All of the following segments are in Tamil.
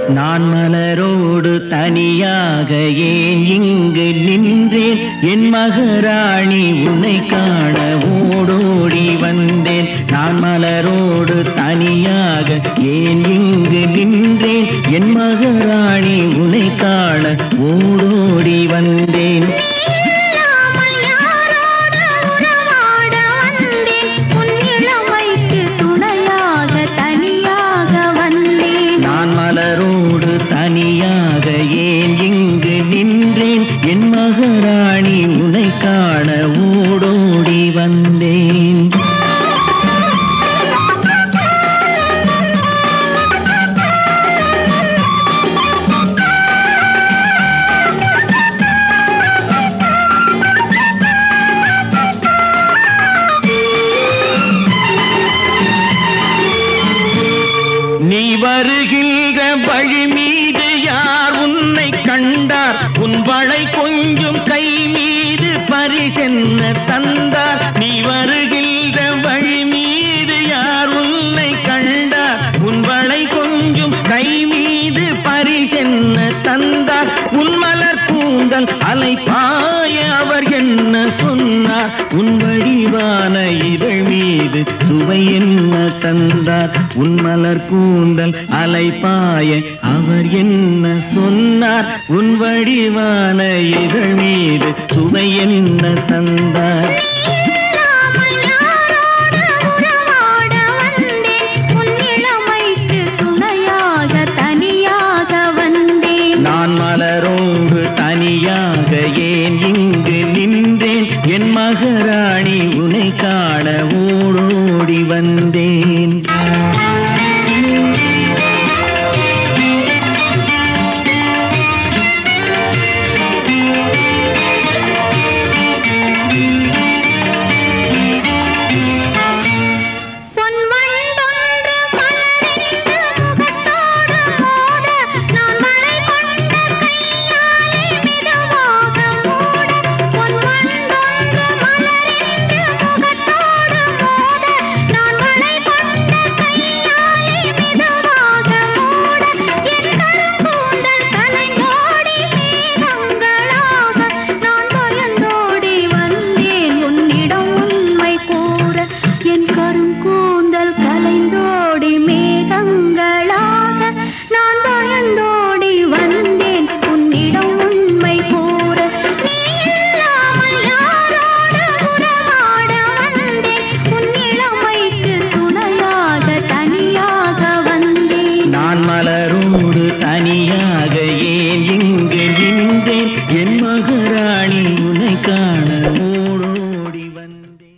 நான் மலரோடு தனியாக ஏன் இங்கு நின்றேன் என் மகராணி உன்னை காண ஓடோடி வந்தேன் நான் மலரோடு தனியாக ஏன் இங்கு நின்றேன் என் மகராணி உன்னை காண ஓடோடி வந்தேன் இல்லாமல் யாரோடு உறவாட வந்தேன் உன் இளமைக்கு துணையாக தனியாக வந்தேன் நான் மலரோடு தனியாக ஏன் இங்கு நின்றேன் என் மகராணி உன்னை காண ஓடோடி வந்தேன் நீ வருகின்ற வழி மீது யார் உன்னை கண்டார் உன் வளை கொஞ்சம் கை மீது பரிசென்ன தந்தார் நீ வருகின்ற வழி மீது யார் உன்னை கண்டார் உன் வளை கொஞ்சம் கை மீது பரிசென்ன தந்தார் உன் மலர் கூந்தல் அலை பாய அவர் என்ன சொன்னார் உன் வடிவான இதழ் மீது சுவை என்ன தந்தார் உன் மலர் கூந்தல் அலை பாய அவர் என்ன சொன்னார் உன் வடிவான இதழ் மீது சுவை என்ன தந்தார் இல்லாமல் யாரோடு உறவாட வந்தேன் உன் இளமைக்கு துணையாக தனியாக வந்தேன் நான் மலரோடு தனியாக ஏன் இங்கு நின்றேன் என் மகராணி உன்னை காண ஓடோடி வந்தேன் பொன்வண்டொன்று மலரிட்டு முகத்தோடு மோத நான் மழை கொண்ட கையாலே மெதுவாக மூட பொன்வண்டொன்று மலரிட்டு முகத்தோடு மோத நான் மழை கொண்ட கையாலே மெதுவாக மூட என் கரும்பூந்தல் கலைந்தோடி மேகங்களாக நான் பயந்தோடி வந்தேன் உன்னிடம் உண்மை கூற என் கருங்கூந்தல் கலைந்தோடி மேகங்களாக நான் பயந்தோடி வந்தேன் உன்னிடம் உண்மை கூற நீ இல்லாமல் யாரோடு உறவாட வந்தேன் உன் இளமைக்கு துணையாக தனியாக வந்தேன் நான் மலரோடு தனியாக ஏன் இங்கு நின்றேன் என் மகராணி உன்னை காண ஓடோடி வந்தேன்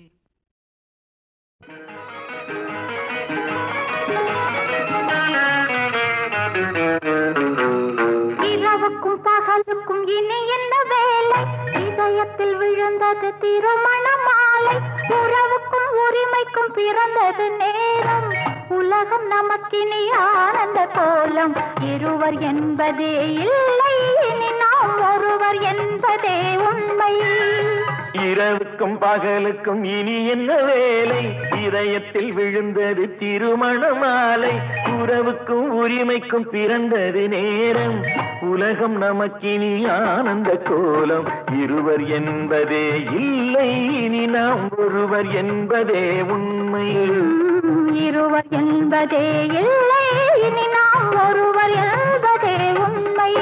இரவுக்கும் பகலுக்கும் இனி என்ன வேலை இதயத்தில் விழுந்தது திருமண மாலை உறவுக்கும் உரிமைக்கும் பிறந்தது நேரம் உலகம் நமக்கினி ஆனந்த கோலம் இருவர் என்பதே இல்லை இனி நாம் ஒருவர் என்பதே உண்மை இரவுக்கும் பகலுக்கும் இனி என்ன வேலை இதயத்தில் விழுந்தது திருமண மாலை உறவுக்கும் உரிமைக்கும் பிறந்தது நேரம் உலகம் நமக்கினி ஆனந்த கோலம் இருவர் என்பதே இல்லை இனி நாம் ஒருவர் என்பதே உண்மை உம், இருவர் என்பதே இல்லை இனி நாம் ஒருவர் என்பதே உண்மை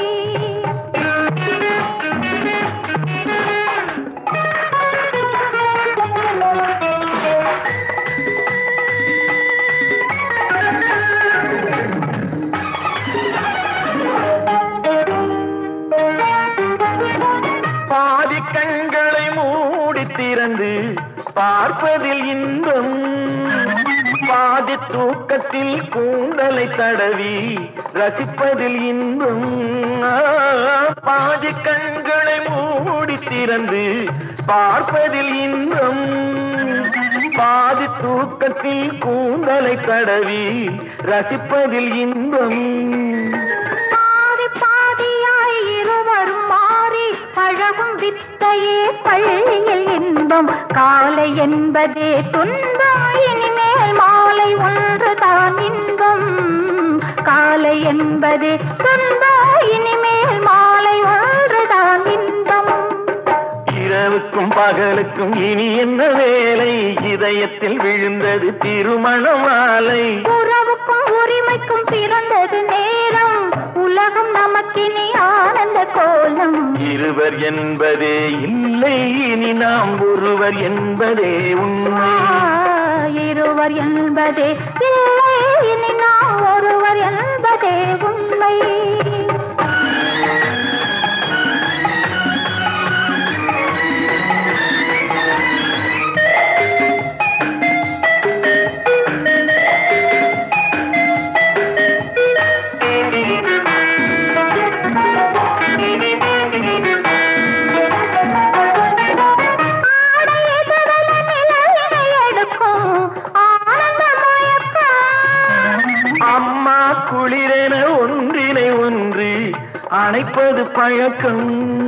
பாதி கண்களை மூடி திறந்து பார்ப்பதில் இன்பம் பாதி தூக்கத்தில் கூந்தலை தடவி ரசிப்பதில் இன்பம் ஆ, பாதி கண்களை மூடி திறந்து பார்ப்பதில் இன்பம் பாதி தூக்கத்தில் கூந்தலை தடவி ரசிப்பதில் இன்பம் பாதி பாதியாய் இருவரும் மாறி பழகும் வித்தையே பள்ளியில் இன்பம் காலை என்பதே துன்பம் இனிமேல் மாலை ஒன்றுதான் இன்பம் காலை என்பது என்பதே துன்பம் இனிமேல் மாலை ஒன்றுதான் இன்பம் இரவுக்கும் பகலுக்கும் இனி என்ன வேலை இதயத்தில் விழுந்தது திருமண மாலை உறவுக்கும் உரிமைக்கும் பிறந்தது நேரம் உலகம் நமக்கினி ஆனந்த கோலம் இருவர் என்பதே இல்லை இனி நாம் ஒருவர் என்பதே உண்மை ஆ, இருவர் என்பதே இல்லை இனி நாம் ஒருவர் என்பதே உண்மை அம்மா குளிரென ஒன்றினை ஒன்று அணைப்பது பழக்கம்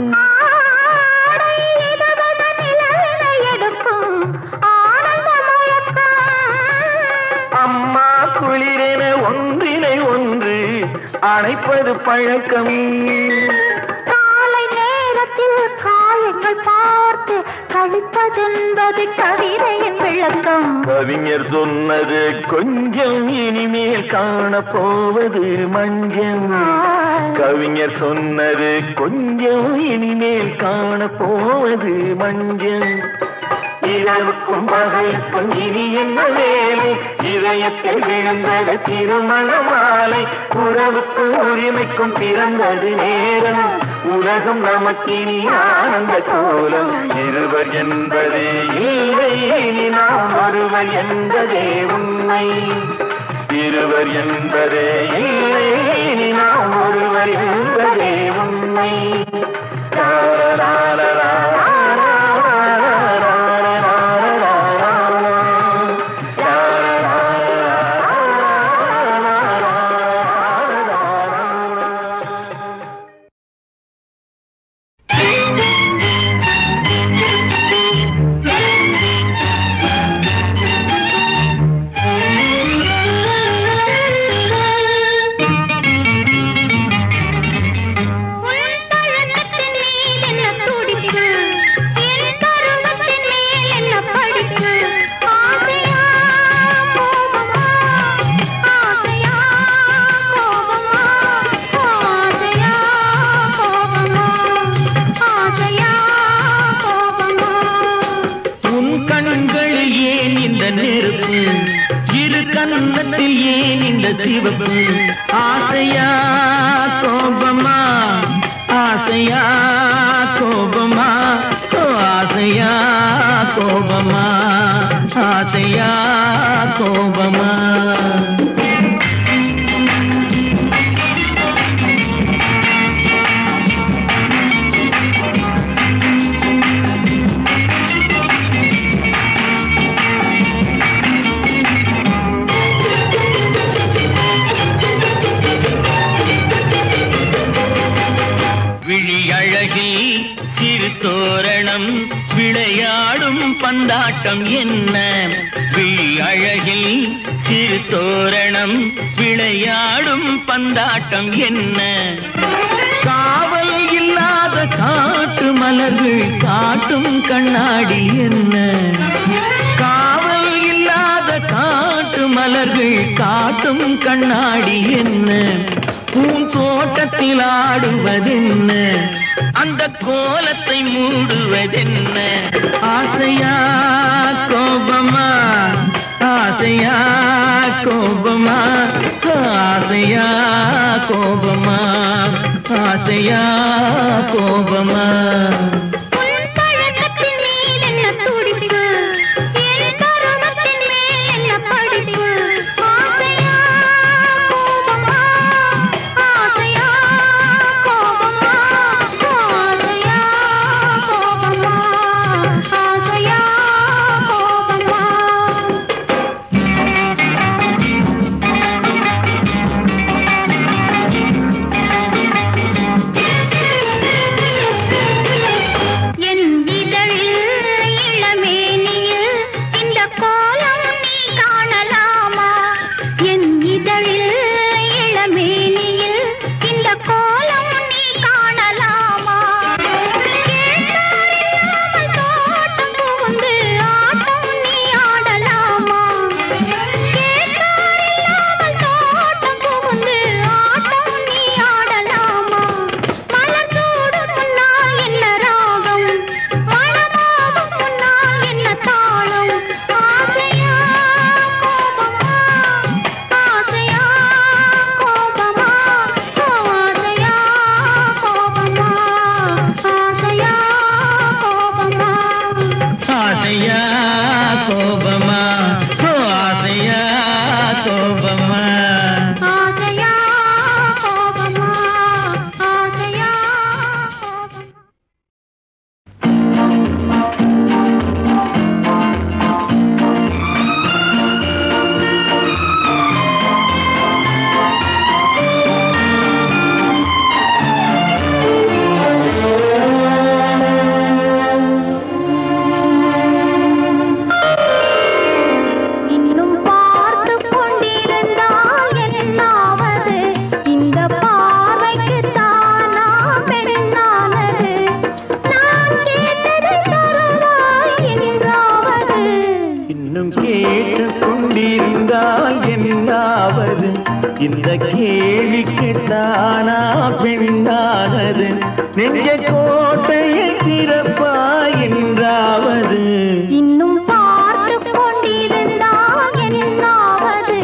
அம்மா குளிரென ஒன்றினை ஒன்று அணைப்பது பழக்கம் காலை நேரத்தில் காயங்கள் பார்த்து கழிப்பதென்பது கவிதையின் விளக்கம் கவிஞர் சொன்னது கொஞ்சம் இனிமேல் காணப்போவது மஞ்சம் கவிஞர் சொன்னது கொஞ்சம் இனிமேல் காணப்போவது மஞ்சள் இரவுக்கும் பகலுக்கும் இனி என்ன வேலை இதயத்தில் விழுந்தது திருமண மாலை உறவுக்கும் உரிமைக்கும் பிறந்தது நேரம் உலகம் நமக்கினி ஆனந்த கோலம் இருவர் என்பதே இல்லை இனி நாம் ஒருவர் என்பதே உண்மை இருவர் என்பதே இல்லை இனி நாம் ஒருவர் என்பதே உண்மை உன் தழுக்கத்தின் மேல் என்ன துடிப்பு என் பருவத்தின் மேல் என்ன படிப்பு ஆசையா கோபமா ஆசையா கோபமா ஆசையா கோபமா ஆசையா கோபமா உன் கண்களில் ஏன் இந்த நெருப்பு இரு கண்ணத்தில் ஏன் இந்த சிவப்பு ஆசையா கோபமா ஆசையா கோபமா ஓ, ஆசையா கோபமா ஆசையா கோபமா விழி அழகில் சிறு தோரணம் விளையாடும் பந்தாட்டம் என்ன விழி அழகில் சிறு தோரணம் விளையாடும் பந்தாட்டம் என்ன காவல் இல்லாத காட்டு மலர்கள் காட்டும் கண்ணாடி என்ன காவல் இல்லாத காட்டு மலர்கள் காட்டும் கண்ணாடி என்ன பூந்தோட்டத்தில் ஆடுவதென்ன அந்த கோலத்தை மூடுவதென்ன ஆசையா கோபமா ஆசையா கோபமா ஆசையா கோபமா ஆசையா கோபமா உன் பழக்கத்தின் மேல் என்ன துடிப்பு என் பருவத்தின் மேல் என்ன படிப்பு ஆசையா கோபமா ஆசையா கோபமா ஆசையா கோபமா ஆசையா கோபமா என்றாவது இந்த கேள்விக்கு தானா பெண்ணானது நெஞ்ச கோட்டையை திறப்பா என்றாவது இன்னும் பார்த்து கொண்டிருந்தால் என்னாவது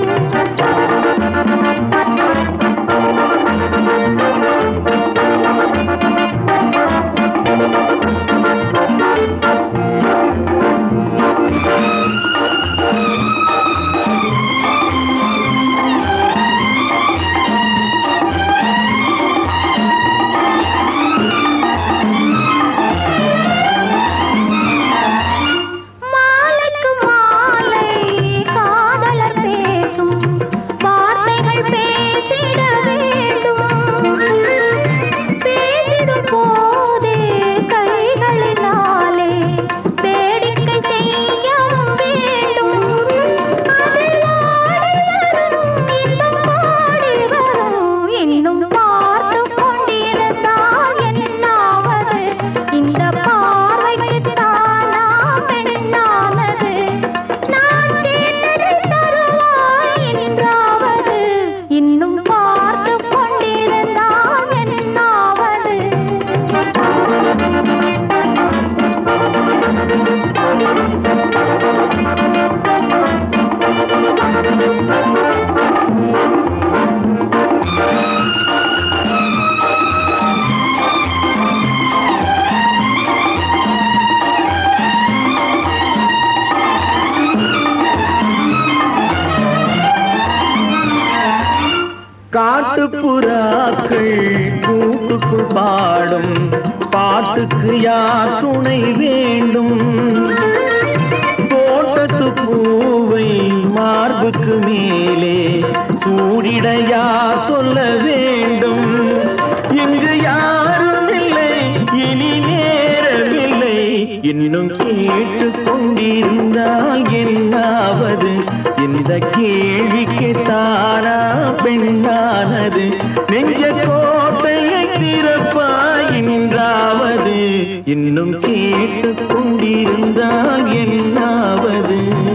மாலைக்கு மாலை காதலர் பேசும் வார்த்தைகள் பேசிட வேண்டும் பேசிடும் போதே கைகளினாலே வேடிக்கை செய்யவும் வேண்டும் அதில் ஆடி வரும் இன்பம் பாடி வரும் இன்னும் பார்த்து கொண்டிருந்தால் என்னாவது இந்த பார்வைக்கு தானா பெண்ணானது நான் கேட்டதை தருவாய் என்றாவது இன்னும் பார்த்து கொண்டிருந்தால் என்னாவது காட்டுப்புறாக்கள் கூட்டுக்குள் பாடும் பாட்டுக்கு யார் துணை வேண்டும் தோட்டத்து பூவை மார்புக்கு மேலே சூடிட யார் சொல்ல வேண்டும் இங்கு யாரும் இல்லை இனி நேரமில்லை இன்னும் கேட்டு கொண்டிருந்தால் என்னாவது இந்த கேள்விக்கு தானா பெண்ணானது நெஞ்ச கோட்டையை திறப்பாயின்றாவது இன்னும் கேட்டு கொண்டிருந்தால் என்னாவது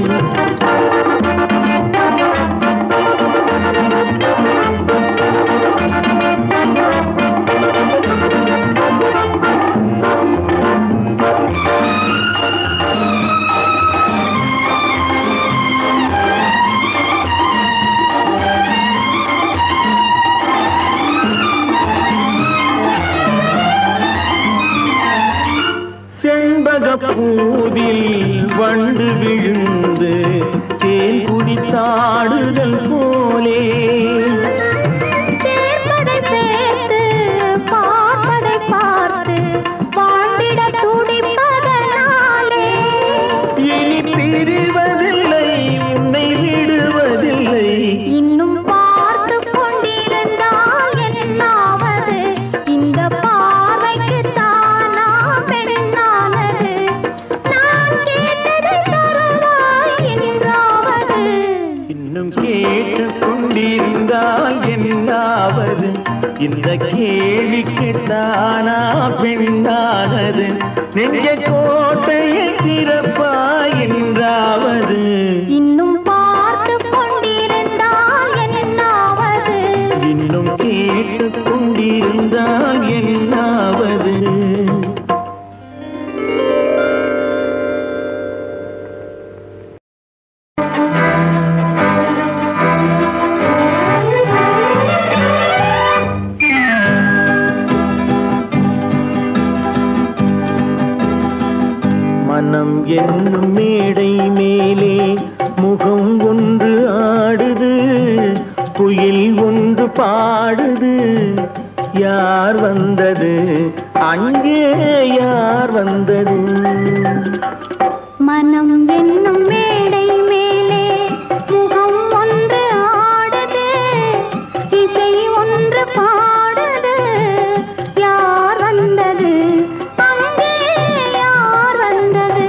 செண்பக பூவில் வண்டு விழுந்து தேன் குடித்தாடுதல் போலே சேர்ப்பதை சேர்த்து பார்ப்பதை பார்த்து வாழ்ந்திட துடிப்பதனாலே இனி பிரிவதில்லை உன்னை விடுவதில்லை இன்னும் பார்த்து கொண்டிருந்தால் என்னாவது இந்த பார்வைக்கு தானா பெண்ணானது நான் கேட்டதை தருவாய் என்றாவது இன்னும் கேட்டு கொண்டிருந்தால் என்னாவது இந்த கேள்விக்கு தானா பெண்ணானது நெஞ்ச கோட்டையை திறப்பா என்றாவது இன்னும் பார்த்து கொண்டிருந்தால் என்னாவது இன்னும் கேட்டு கொண்டிருந்தால் என்னாவது மனம் என்னும் மேடை மேலே முகம் ஒன்று ஆடுது குயில் ஒன்று பாடுது யார் வந்தது அங்கே யார் வந்தது மனம் என்னும் மேடை மேலே முகம் ஒன்று ஆடுது இசை ஒன்று பாடுது யார் வந்தது அங்கே யார் வந்தது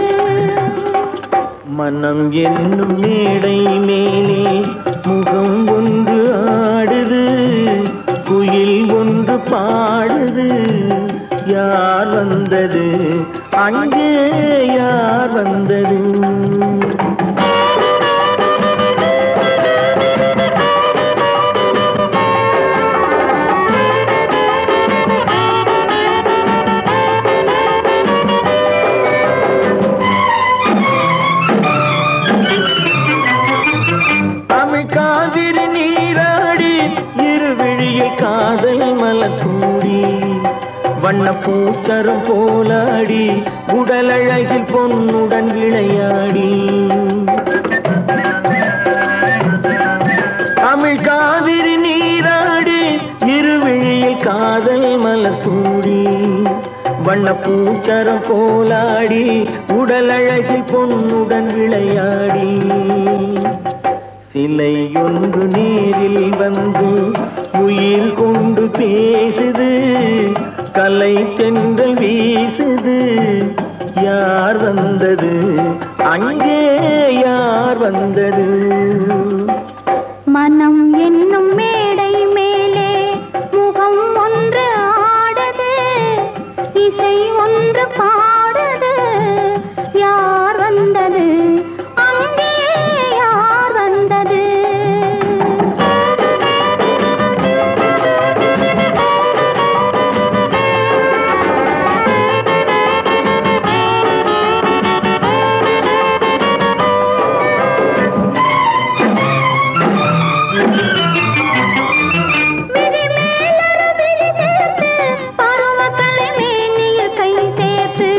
மனம் என்னும் மேடை மேலே முகம் ஒன்று ஆடுது குயில் ஒன்று பாடுது யார் வந்தது அங்கே யார் வந்தது நீராடி இருவிழியை காதல் மலர் சூடி வண்ண பூச்சரம் போலாடி உடலழகில் பொன்னுடன் விளையாடி தமிழ் காவிரி நீராடி இருவிழியில் காதல் மலர் சூடி வண்ண பூச்சரம் போலாடி உடலழகில் பொன்னுடன் விளையாடி சிலை ஒன்று நேரில் வந்து உயிர் கொண்டு பேசுது கலை தென்றல் வீசுது யார் வந்தது அங்கே யார் வந்தது மனம் என்னும் மேடை மேலே முகம் ஒன்று ஆடுது இசை ஒன்று பாடுது யார் வந்தது அங்கே யார் வந்தது விழி மேலொரு விழி சேர்த்து, பருவக்கலை மேனியில் கை சேர்த்து,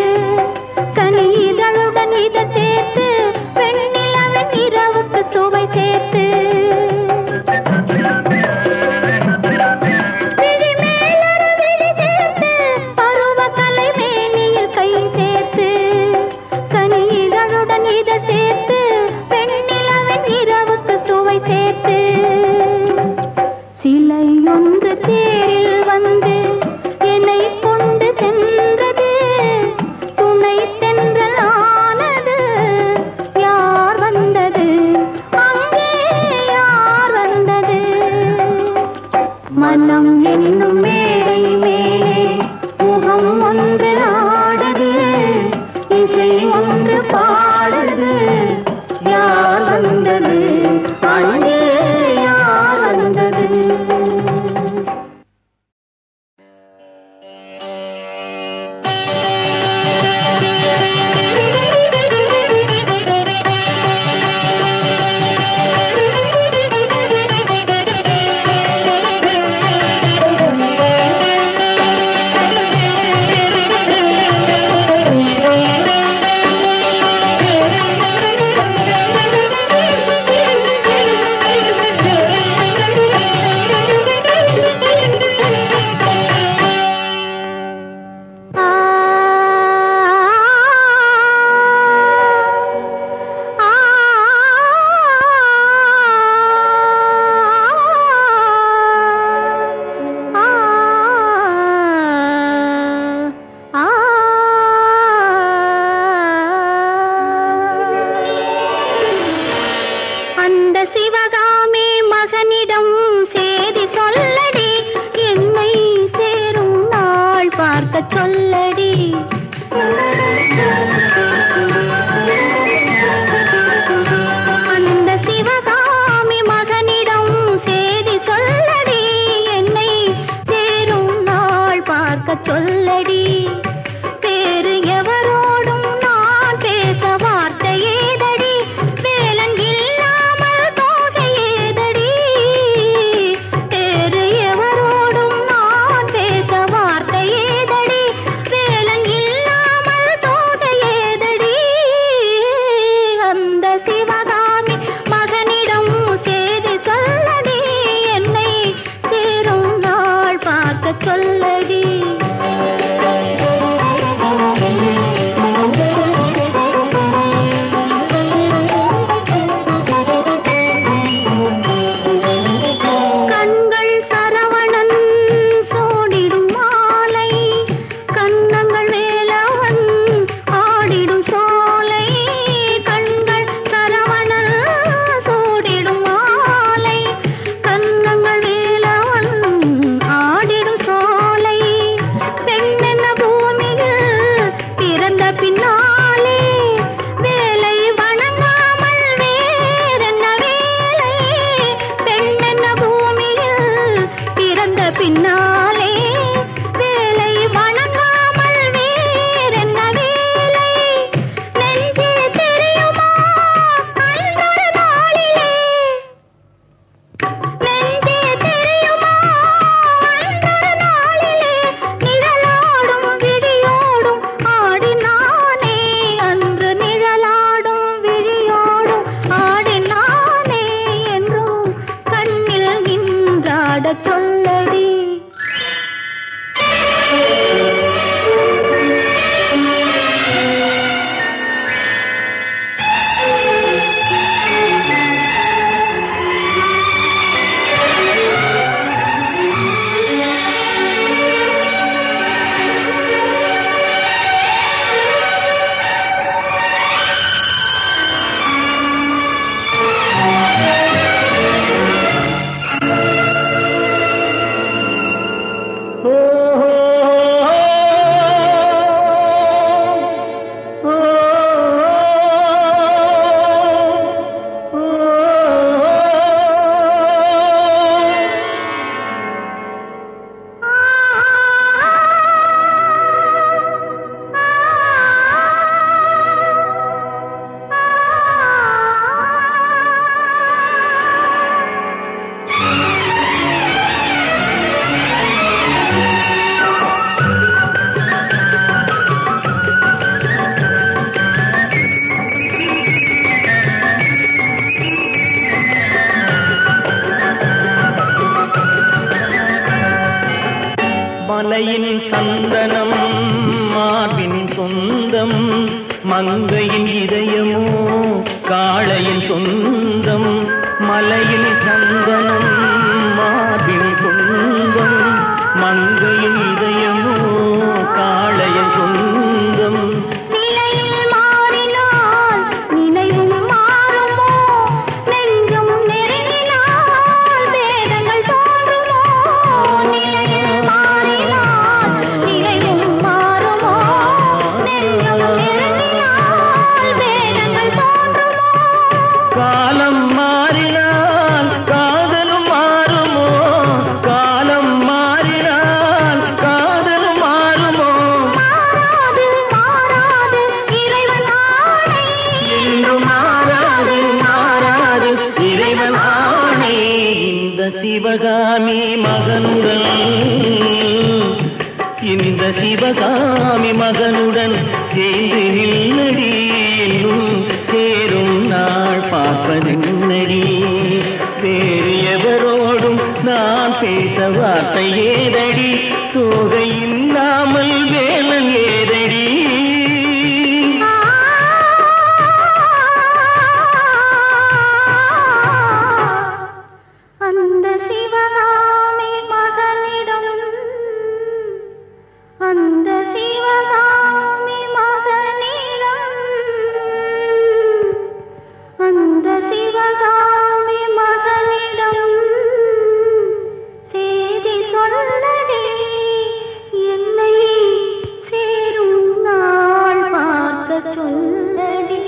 மலையின் சந்தனம் மார்பின் சொந்தம் மங்கையின் இதயமோ காளையின் சொந்தம் மலையின் சந்தனம் மார்பின் சொந்தம் மங்கையின் இதயமோ காளையின் சொந்தம் நிலையில் மாறினால் நினைவும் மாறுமோ நெஞ்சும் நெருங்கினால் வேதங்கள் தோன்றுமோ நிலையில் மாறினால் நினைவும் மாறுமோ நெஞ்சும் நெருங்கினால் வேதங்கள் தோன்றுமோ காலம் மாறினால் காதலும் மாறுமோ காலம் மாறினால் காதலும் மாறுமோ மாறாது மாறாது இறைவன் ஆணை என்று மாறாது மாறாது இறைவன் ஆணை இந்த சிவகாமி மகனுடன் இந்த சிவகாமி மகனுடன் சேர்ந்து நில்லடி என்னும் சேரும் நாள் பார்ப்பதென்னடி வேறு எவரோடும் நான் பேச வார்த்தை ஏதடி தோகை இல்லாமல் வேலன் ஏதடி அந்த சிவகாமி மகனிடம் அந்த சிவகாமி மகனிடம் அந்த சிவகாமி மகனிடம் செய்தி சொல்லடி என்னை சேரும் நாள் பார்க்க சொல்லடி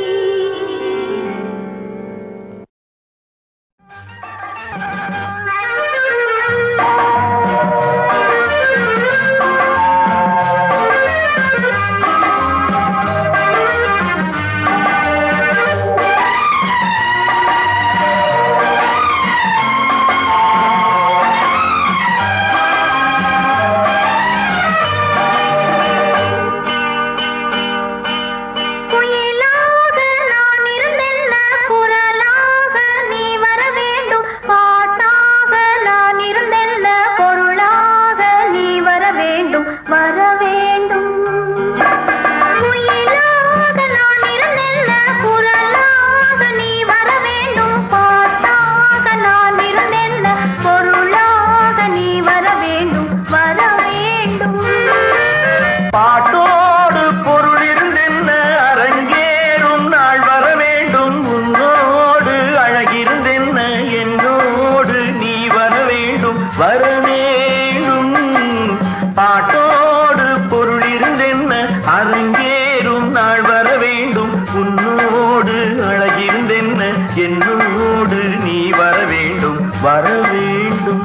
குயிலாக நான் இருந்தென்ன குரலாக நீ வர வேண்டும் பாட்டாக நான் இருந்தென்ன பொருளாக நீ வர வேண்டும் வர வேண்டும் குயிலாக நான் இருந்தென்ன குரலாக நீ வர வேண்டும் பாட்டாக நான் இருந்தென்ன பொருளாக நீ வர வேண்டும் வர வேண்டும் பாட்டோடு பொருள் இருந்தென்ன அரங்கேறும் நாள் வர வேண்டும் உன்னோடு அழகிருந்தென்ன என்னோடு நீ வர வேண்டும் வர வேண்டும் பாட்டோடு பொருள் இருந்தென்ன அரங்கேறும் நாள் வர வேண்டும் உன்னோடு அழகிருந்தென்ன என்னோடு நீ வர வேண்டும் வர வேண்டும்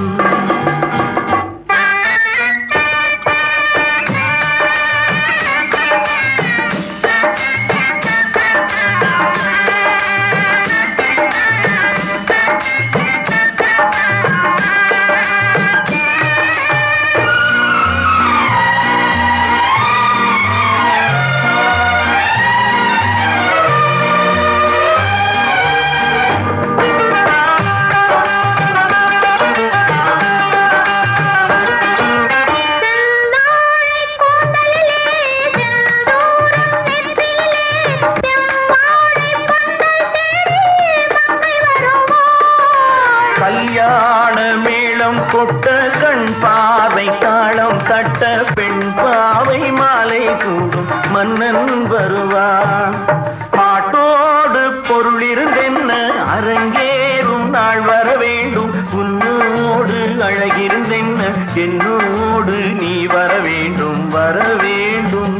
செந்தாழை கூந்தலிலே செந்தூரம் நெற்றியிலே செம்மாடை பந்தல் தேடி மங்கை வருவாள் கல்யாண மேளம் கொட்ட கண் பாவை தாளம் தட்ட பெண் பாவை மாலை சூடும் மன்னன் வருவான் பாட்டோடு பொருள் இருந்தென்ன அரங்கேறும் நாள் வர வேண்டும் உன்னோடு அழகிருந்தென்ன என்னோடு நீ வர வேண்டும் வர வேண்டும்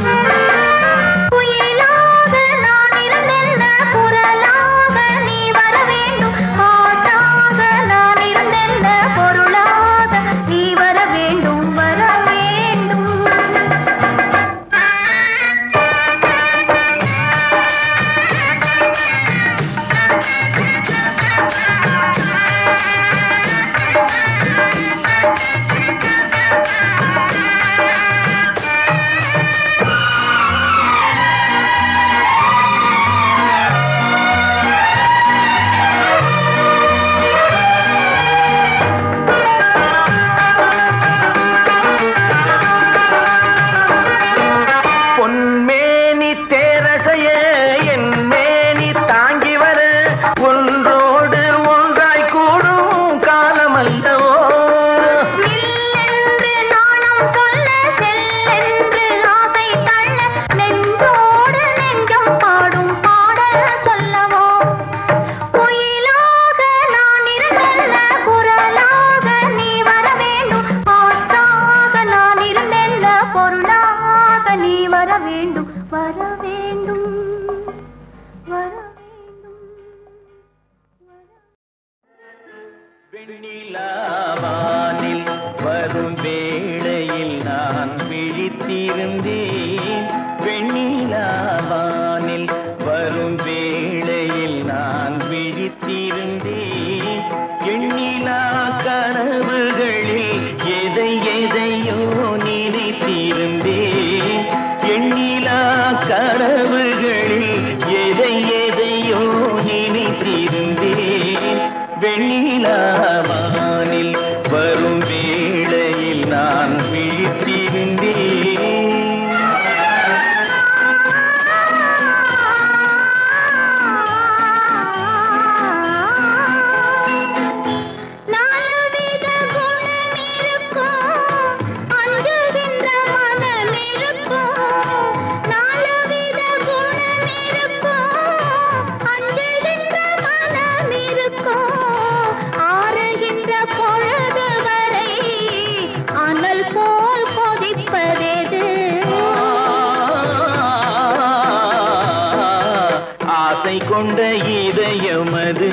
குயிலாக நான் இருந்தென்ன குரலாக நீ வர வேண்டும் பாட்டாக நான் இருந்தென்ன பொருளாக நீ வர வேண்டும் வர வேண்டும் வெண்ணிலாவானில் வரும் வேளையில் நான் விழித்திருந்தேன் வெண்ணிலாவானில் வரும் வேளையில் நான் விழித்திருந்தேன் எண்ணிலா கனவுகளில் எதை எதையோ நினைத்திருந்தேன் எண்ணிலா கனவுகளில் எதை எதையோ நினைத்திருந்தேன் வெண்ணிலாவானில் வரும் வேளையில் நான் விழித்திருந்தேன் நாலுவித குணம் இருக்கும் அஞ்சுகின்ற மனம் இருக்கும் நாலுவித குணம் இருக்கும் அஞ்சுகின்ற மனம் இருக்கும் ஆறுகின்ற பொழுது வரை அனல் போல் கொதிப்பதெது ஆசை கொண்ட இதயமது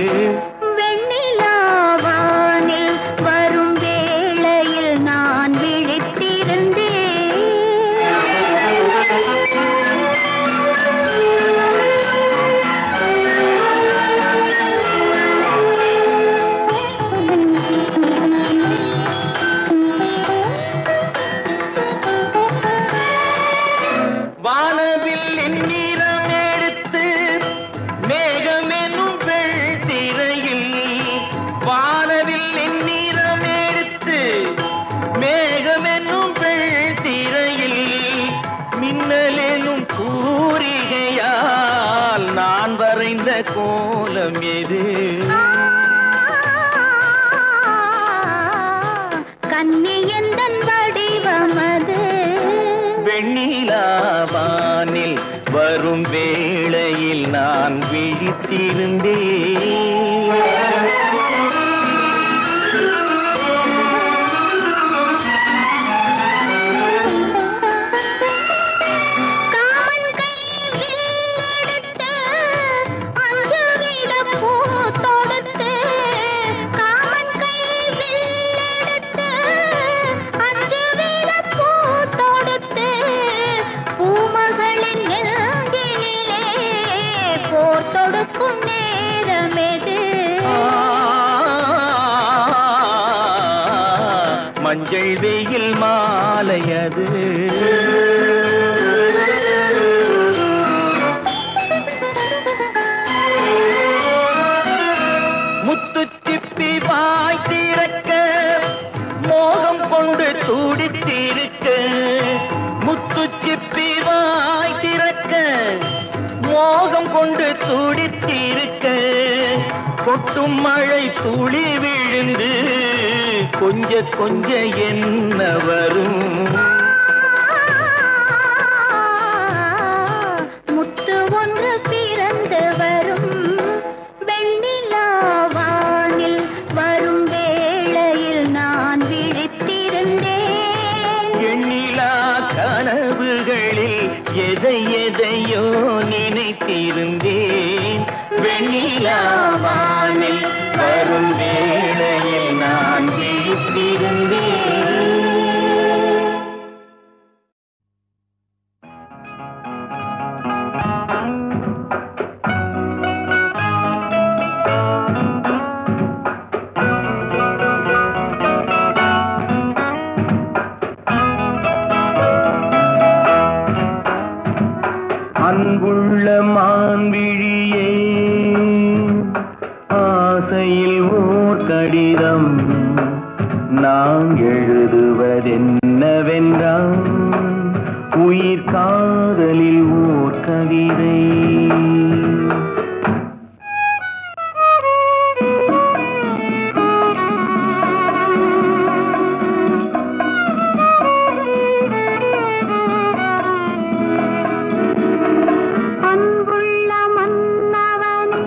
வெண்ணிலாவானில் வரும் வேளையில் நான் விழித்திருந்தேன் வானவில் நிறம் எடுத்து மேகம் என்னும் திரையில் வானவில் நிறம் எடுத்து மேகம் என்னும் திரையில் மின்னல் எனும் கூறிகையால் நான் வரைந்த கோலம் எது கன்னியந்தன் வடிவமது வெண்ணிலாவானில் வரும் வேளையில் நான் விழித்திருந்தேன் காமன் கையில் எடுத்து அஞ்சு வீத பூ தொடுத்து காமன் கையில் எடுத்து அஞ்சு வீத பூ தொடுத்து பூமகளின் நெஞ்சினிலே போர் தொடுக்கும் நேரமெது மஞ்சள் வெயில் மாலையது முத்துச்சிப்பி வாய் திறக்க மோகம் கொண்டு துடித்திருக்க முத்துச்சிப்பி வாய் திறக்க மோகம் கொண்டு துடித்திருக்க கொட்டும் மழை துளி விழுந்து கொஞ்ச கொஞ்ச என்ன வரும் முத்து ஒன்று பிறந்து வரும் வெண்ணிலாவானில் வரும் வேளையில் நான் விழித்திருந்தேன் எண்ணிலா கனவுகளில் எதை எதையோ நினைத்திருந்தேன் வெண்ணிலாவானில் வரும் வேளையில் நான் விழித்திருந்தேன் அன்புள்ள மான்விழியே ஆசையில் ஓர் கடிதம் நான் எழுதுவதென்னவென்றால் உயிர் காதலில் ஓர் கவிதை அன்புள்ள மன்னவனே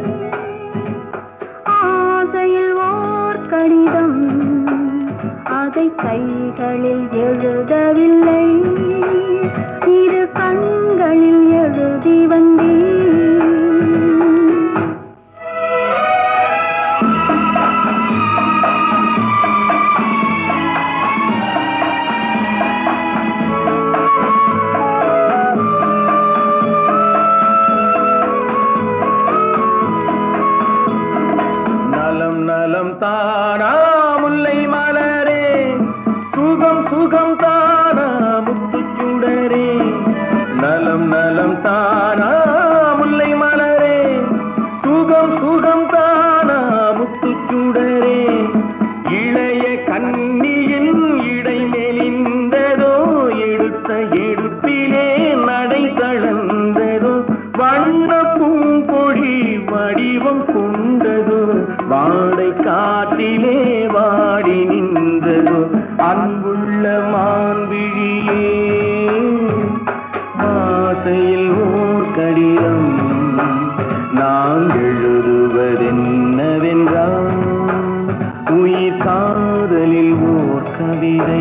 ஆசையில் ஓர் கடிதம் அதை கைகளில் எழுதவில்லை இரு கண்களில் எழுதி வந்தேன் தானா முல்லை மலரே சுகம் சுகம் தானா முத்துச்சுடரே நலம் நலம் தானா முல்லை மலரே சுகம் சுகம் தானா முத்துச்சுடரே இளைய கண்ணியின் இடை மெலிந்ததோ எடுத்த எடுப்பிலே நடை தளர்ந்ததோ வண்ண பூங்கொடி வடிவம் கொண்டதோ வாடை காட்டிலே வாடி நின்றதோ அன்புள்ள மான்விழியே ஆசையில் ஓர் கடிதம் நான் எழுதுவதென்னவென்றால் உயிர் காதலில் ஓர் கவிதை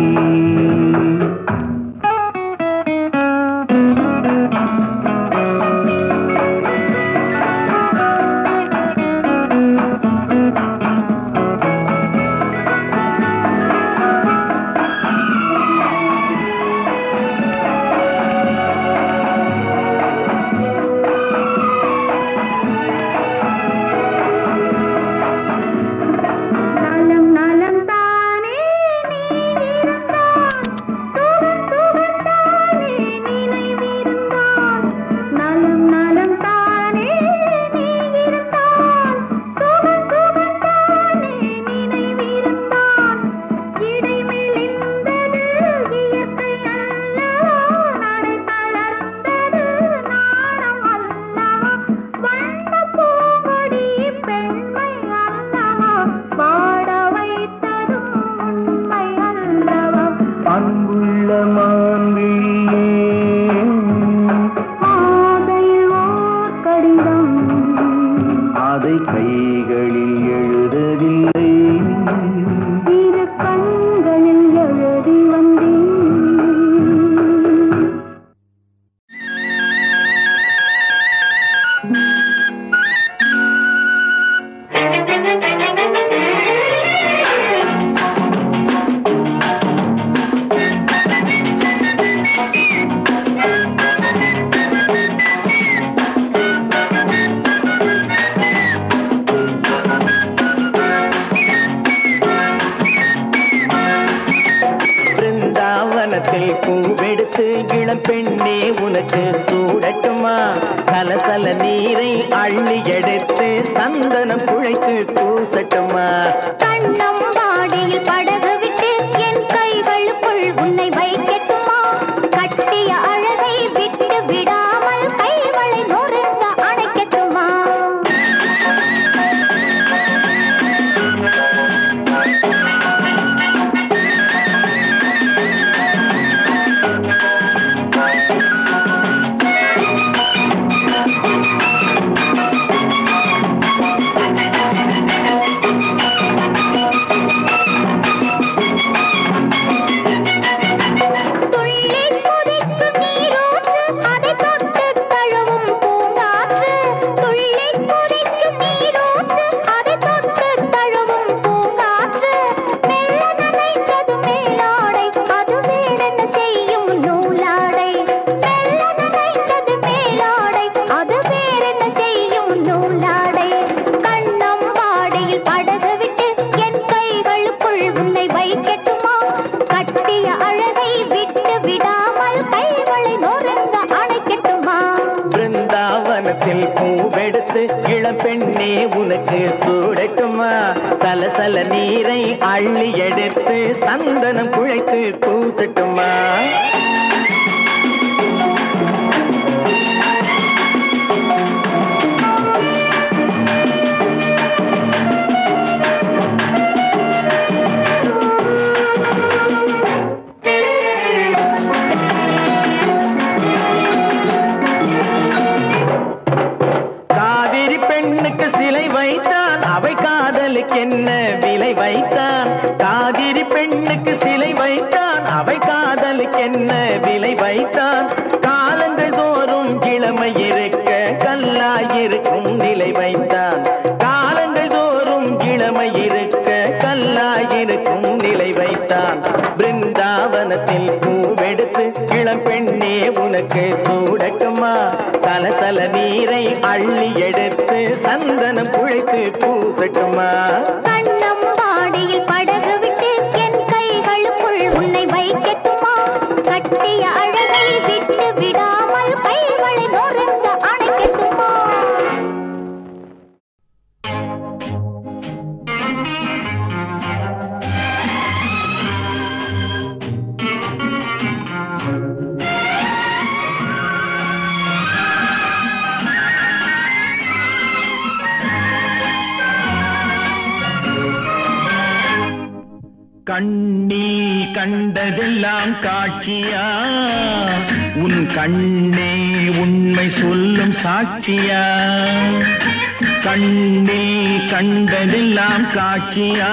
நலம் நலம் தானே நீ இருந்தால் சுகம் சுகம் தானே நினைவிருந்தால் நலம் நலம் தானே நீ இருந்தால் சுகம் சுகம் தானே நினைவிருந்தால் இடை மெலிந்தது இயற்கை அல்லவா நடை தளர்ந்தது நாணம் அல்லவா வண்ண பூங்கொடி பெண்மை அல்லவா பாட வைத்ததும் உண்மை அல்லவா அன்புள்ள மான்விழியே ஆதையில் ஓர் கடிதம் அதை கைகளில் எழுதவில்லை இரு கண்களில் எழுதி வந்தேன் பிருந்தாவனத்தில் பூவெடுத்து இளம் பெண்ணே உனக்கு சூடட்டுமா சலசல நீரை அள்ளி எடுத்து சந்தனம் குழைத்து பூசட்டுமா கண்ணம் வாடியில் படகு விட்டு என் கைகளுக்குள் உன்னை வைக்கட்டுமா கட்டிய அழகை விட்டு விடாமல் கைகளை நொறுங்க அணைக்கட்டுமா துள்ளி குதிக்கும் நீரூற்று அதை தொட்டு தழுவும் பூங்காற்று துள்ளி குதிக்கும் நீரூற்று அதை தொட்டு தழுவும் பூங்காற்று மெல்ல நனைத்தது மேலாடை அது வேறென்ன செய்யும் நூலாடை மெல்ல நனைத்தது மேலாடை அது வேறென்ன செய்யும் நூலாடை கண்ணம் வாடையில் படகு விட்டு என் கைகளுக்குள் உன்னை வைக்கட்டுமா கட்டிய அழகை விட்டு விடாமல் கைகளை நொறுங்க அணைக்கட்டுமா பிருந்தாவனத்தில் பூவெடுத்து இளம் பெண்ணே உனக்கு சூடட்டுமா சலசல நீரை அள்ளி எடுத்து சந்தனம் குழைத்து பூசட்டுமா காவிரி பெண்ணுக்கு சிலை வைத்தான் அவை காதலுக்கு என்ன விலை வைத்தான் காவிரி பெண்ணுக்கு சிலை வைத்தான் அவை காதலுக்கு என்ன விலை வைத்தான் காலங்கள் தோறும் இளமை இருக்க கல்லாயிருக்கும் நிலை வைத்தான் காலங்கள் தோறும் இளமை இருக்க கல்லாயிருக்கும் நிலை வைத்தான் பிருந்தாவனத்தில் பூவெடுத்து இளம் பெண்ணே உனக்கு சூடட்டுமா சலசல நீரை அள்ளி எடுத்து சந்தனம் குழைத்து பூசட்டுமா கண்ணம் கண்ணில் கண்டதெல்லாம் காட்சியா உன் கண்ணே உண்மை சொல்லும் சாட்சியா கண்ணில் கண்டதெல்லாம் காட்சியா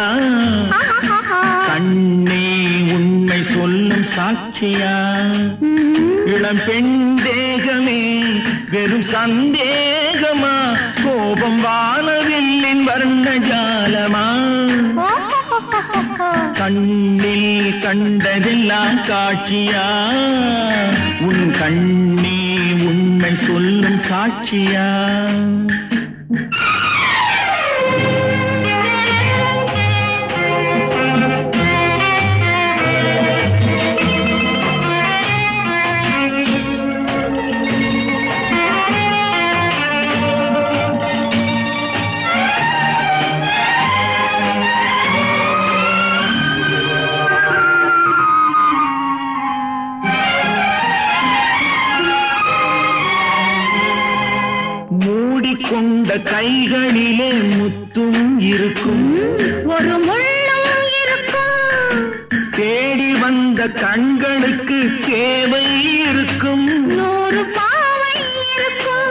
கண்ணே உண்மை சொல்லும் சாட்சியா இளம் பெண் தேகமே வெறும் சந்தேகமா கோபம் வானவில்லின் வர்ண ஜாலமா கண்ணில் கண்டதெல்லாம் காட்சியா உன் கண்ணே உண்மை சொல்லும் சாட்சியா மூடிக்கொண்ட கைகளிலே முத்தும் இருக்கும் ஒரு முள்ளும் இருக்கும் தேடி வந்த கண்களுக்கு தேவை இருக்கும் நூறு பாவை இருக்கும்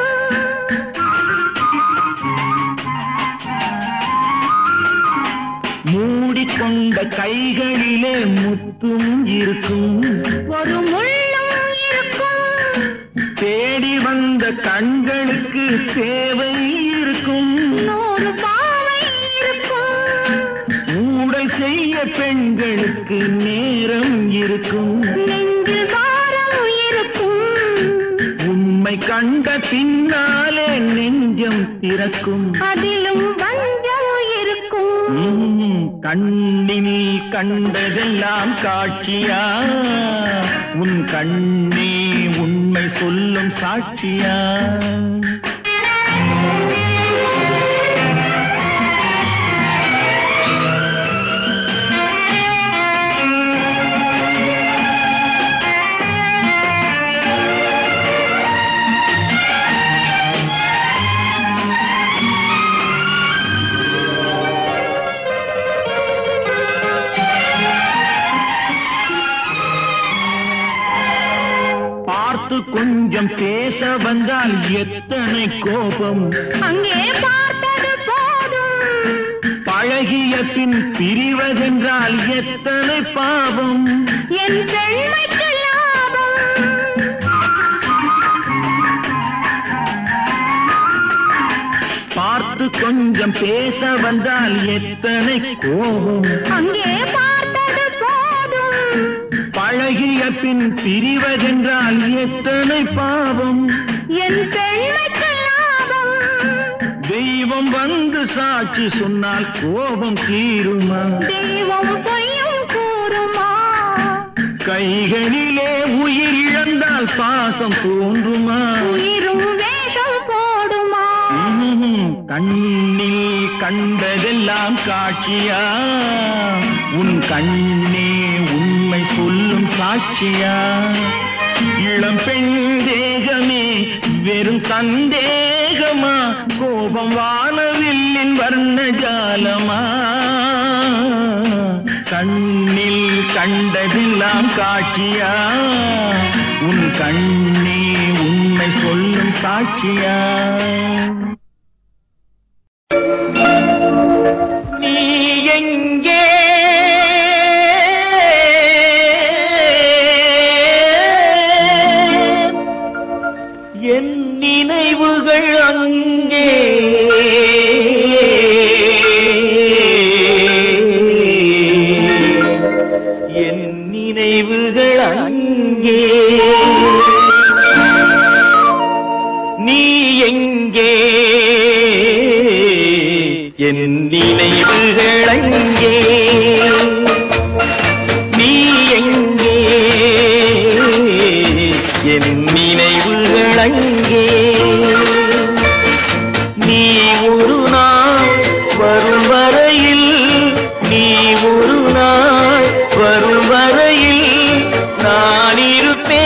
மூடிக்கொண்ட கைகளிலே முத்தும் இருக்கும் ஒரு முள்ளும் இருக்கும் தேடி வந்த கண்களுக்கு தேவை இருக்கும் நூறு பாவை இருக்கும் ஊடல் செய்ய பெண்களுக்கு நேரம் இருக்கும் நெஞ்சில் பாரம் இருக்கும் உண்மை கண்ட பின்னாலே நெஞ்சம் திறக்கும் அதிலும் வஞ்சம் இருக்கும் உம், கண்ணில் கண்டதெல்லாம் காட்சியா உன் கண்ணே உண்மை சொல்லும் சாட்சியா பார்த்து கொஞ்சம் பேச வந்தால் எத்தனை கோபம் அங்கே பார்த்தது போதும் பழகிய பின் பிரிவதென்றால் எத்தனை பாவம் என் பெண்மைக்கு லாபம் பார்த்து கொஞ்சம் பேச வந்தால் எத்தனை கோபம் அங்கே பார்த்தது போதும் பழகிய பின் பிரிவதென்றால் எத்தனை பாவம் என் பெண்மைக்கு லாபம் தெய்வம் வந்து சாட்சி சொன்னால் கோபம் தீருமா தெய்வம் பொய்யும் கூறுமா கைகளிலே உயிர் இழந்தால் பாசம் தோன்றுமா உயிரும் வேஷம் போடுமா உம், கண்ணில் கண்டதெல்லாம் காட்சியா உன் கண்ணே உண்மை சொல்லும் சாட்சியா இளம் பெண் தேகமே வெறும் சந்தேகமா கோபம் வானவில்லின் வர்ண ஜாலமா கண்ணில் கண்டதெல்லாம் காட்சியா உன் கண்ணே உண்மை சொல்லும் சாட்சியா நீ எங்கே என் நினைவுகள் அங்கே என் நினைவுகள் அங்கே நீ எங்கே என் நினைவுகள் அங்கே நீ எங்கே என் நினைவுகள் அங்கே நீ ஒரு நாள் வரும் வரையில் நீ ஒரு நாள் வரும் வரையில் நான் இருப்பேன்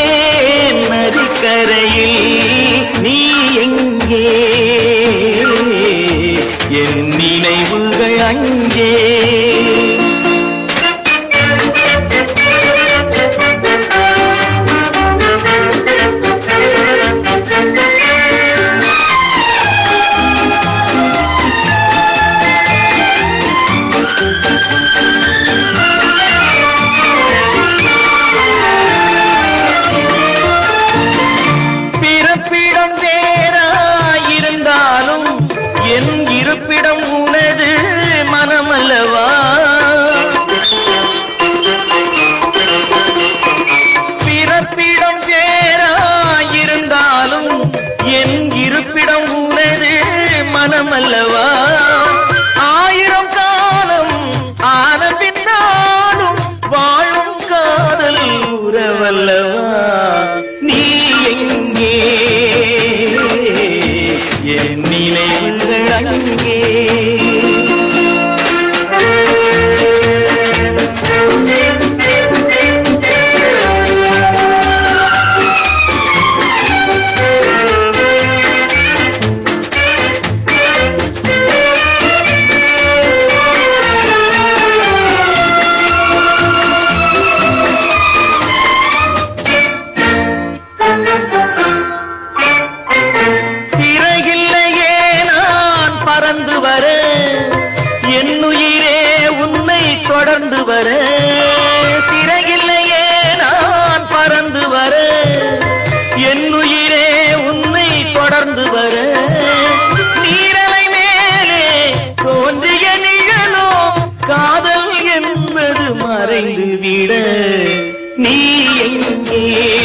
வர சிறையில்லையே நான் பறந்து வர என் உயிரே உன்னை தொடர்ந்து வர நீரலை மேலே தோன்றிய நிழலோ காதல் என்பது மறைந்து விட நீ எங்கே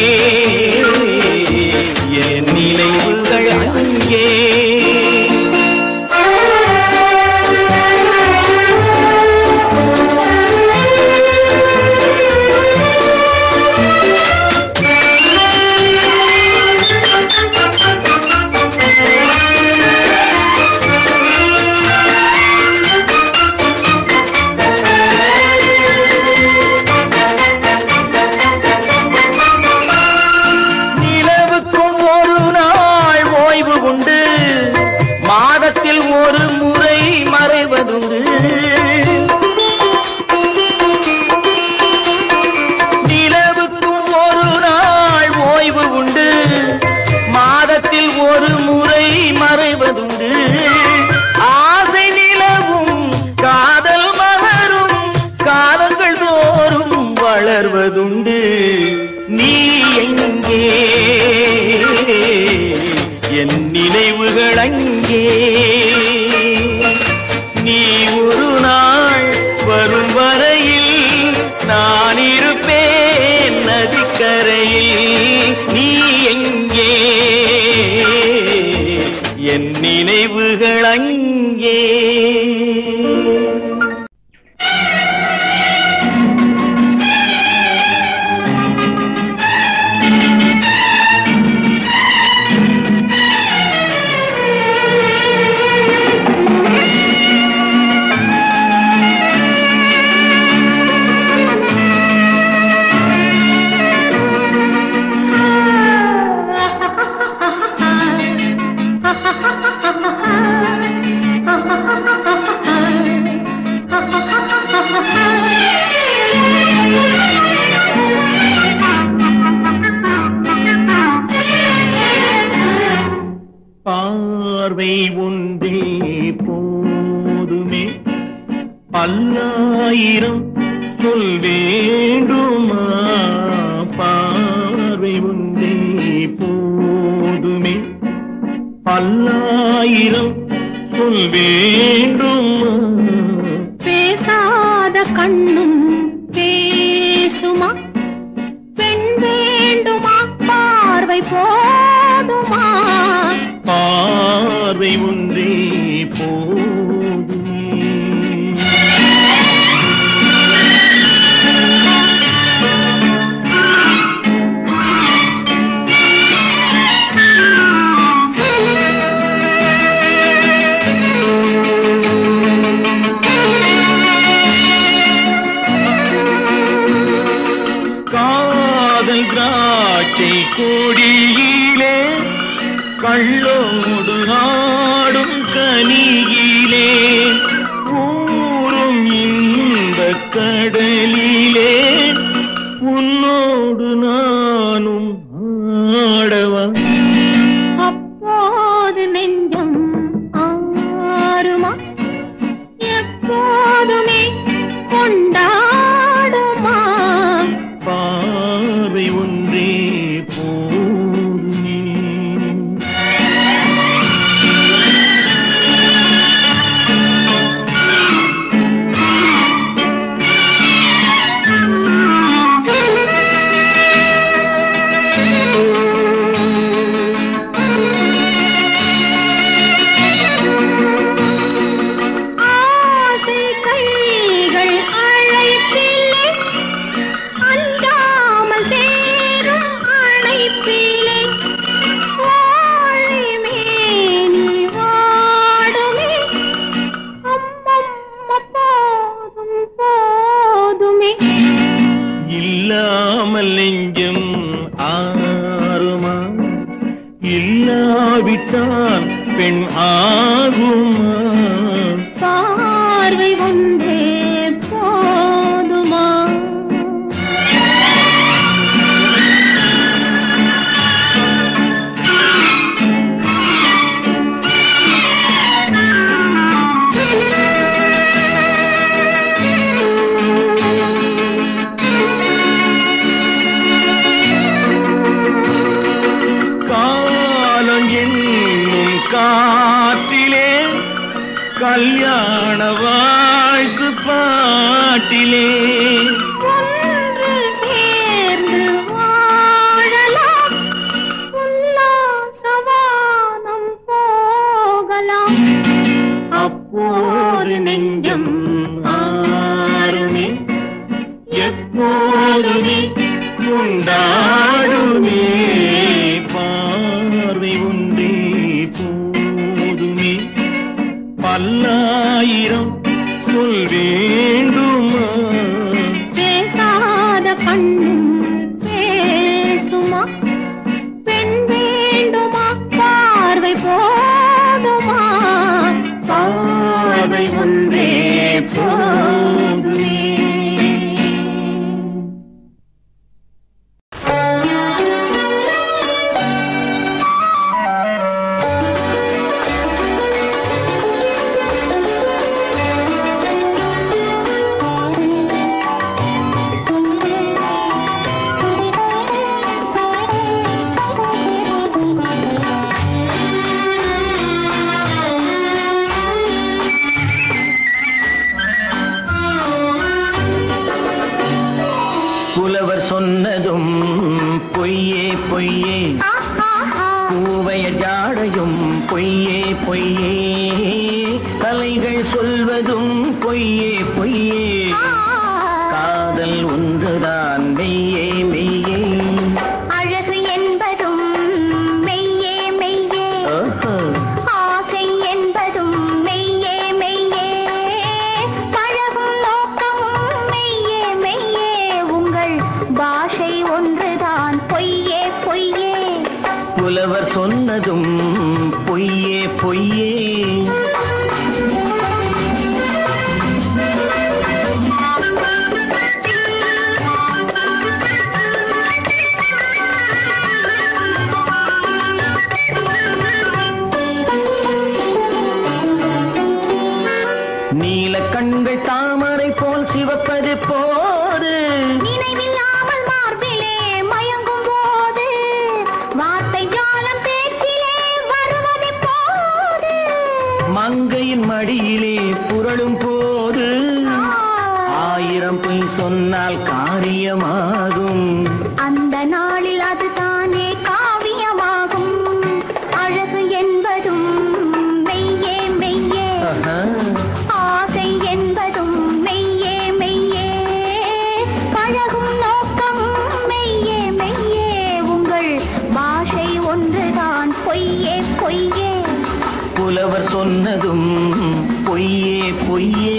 என் நினைவுகள் அங்கே நிலவுக்கும் ஒரு நாள் ஓய்வு உண்டு மாதத்தில் ஒரு முறை மறைவதுண்டு நிலவுக்கும் ஒரு நாள் ஓய்வு உண்டு மாதத்தில் ஒரு முறை மறைவதுண்டு ஆசை நிலவும் காதல் மலரும் காலங்கள் தோறும் வளர்வதுண்டு நீ எங்கே என் நினைவுகள் அங்கே நீ ஒரு நாள் வரும் வரையில் நான் இருப்பேன் நதிக்கரையில் நீ எங்கே என் நினைவுகள் அங்கே பார்வை ஒன்றே போதுமே பல்லாயிரம் சொல் வேண்டுமா பார்வை ஒன்றே போதுமே பல்லாயிரம் சொல் வேண்டுமா பேசாத கண்ணும் பேசுமா பெண் வேண்டுமா பார்வை போதுமா பார்வை ஒன்றே போதுமே காதல் திராட்சை கொடியிலே கள்ளோடு ஆடும் கனியிலே ஊரும் இந்த கடலிலே உன்னோடு நானும் ஆடவா அப்போது நெஞ்சம் ஆறுமா எப்போதுமே கொண்டாடுமா பார்வை ஒன்றே போதுமே ஆசை கைகள் அழைப்பிலே அஞ்சாமல் சேரும் அழைப்பிலே வாழை மேனி வாடுமே அம்மம்மா போதும் போதுமே இல்லாமல் நெஞ்சம் ஆறுமா இல்லாவிட்டால் பெண் ஆகுமா பார்வை ஒன்றே போதுமா கல்யாண வாழ்த்து பாட்டிலே ஒன்று சேர்ந்து வாழலாம் உல்லாசவானம் போகலாம் அப்போது நெஞ்சம் ஆறுமே எப்போதுமே கொண்டாடுமே பார்வை ஒன்றே போதுமே பல்லாயிரம் சொல் வேண்டுமா பேசாத கண்ணும் பேசுமா பெண் வேண்டுமா பார்வை போதுமா பார்வை ஒன்றே போதுமே புலவர் சொன்னதும் பொய்யே பொய்யே பூவைய ஜாடையும் பொய்யே பொய்யே கலைகள் சொல்வதும் பொய்யே பொய்யே காதல் ஒன்றுதான் மெய்யே மெய்யே அழகு என்பதும் மெய்யே மெய்யே ஓஹோ. ஆசை என்பதும் மெய்யே மெய்யே பழகும் நோக்கமும் மெய்யே மெய்யே உங்கள் பாஷை ஒன்றுதான் பொய்யே பொய்யே புலவர் சொன்னதும் பொய்யே பொய்யே நீல கண்கள் தாமரை போல் சிவப்பது போது நினைவில்லாமல் மார்பிலே மயங்கும் போது வார்த்தை ஜாலம் பேச்சிலே வருவது போது மங்கையின் மடியிலே புரளும் போது ஆயிரம் பொய் சொன்னால் காரியமாகும் அந்த நாளில் அதுதானே காவியமாகும் அழகு என்பதும் மெய்யே மெய்யே ஆஹா. ஆசை என்பதும் மெய்யே மெய்யே பழகும் நோக்கமும் மெய்யே மெய்யே உங்கள் பாஷை ஒன்றுதான் பொய்யே பொய்யே புலவர் சொன்னதும் பொய்யே பொய்யே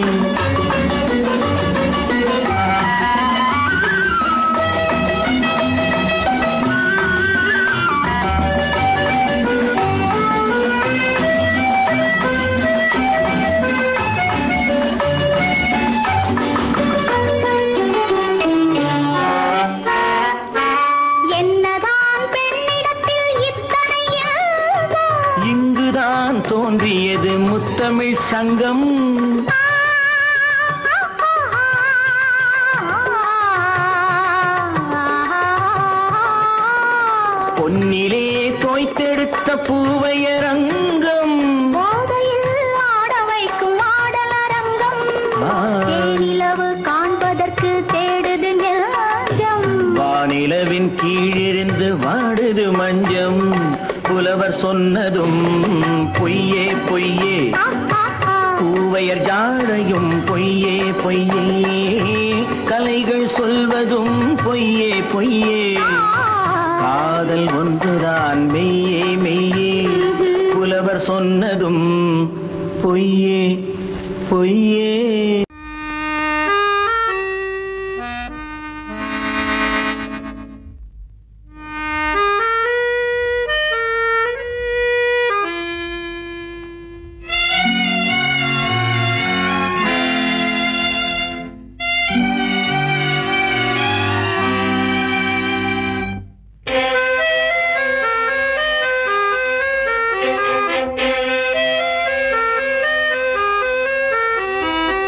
என்னதான் பெண்ணிடத்தில் இத்தனை இன்பம்? இங்குதான் தோன்றியது முத்தமிழ் சங்கம் பொன்னிலே தோய்த்தெடுத்த பூவையரங்கம் போதையில் ஆட வைக்கும் ஆடலரங்கம் ஆ. தேனிலவு காண்பதற்கு தேடுது நெஞ்சம் வானிலவின் கீழிருந்து வாடுது மஞ்சம் புலவர் சொன்னதும் பொய்யே பொய்யே பூவையர் ஜாடையும் பொய்யே பொய்யே கலைகள் சொல்வதும் பொய்யே பொய்யே காதல் ஒன்றுதான் மெய்யே மெய்யே புலவர் சொன்னதும் பொய்யே பொய்யே ஆ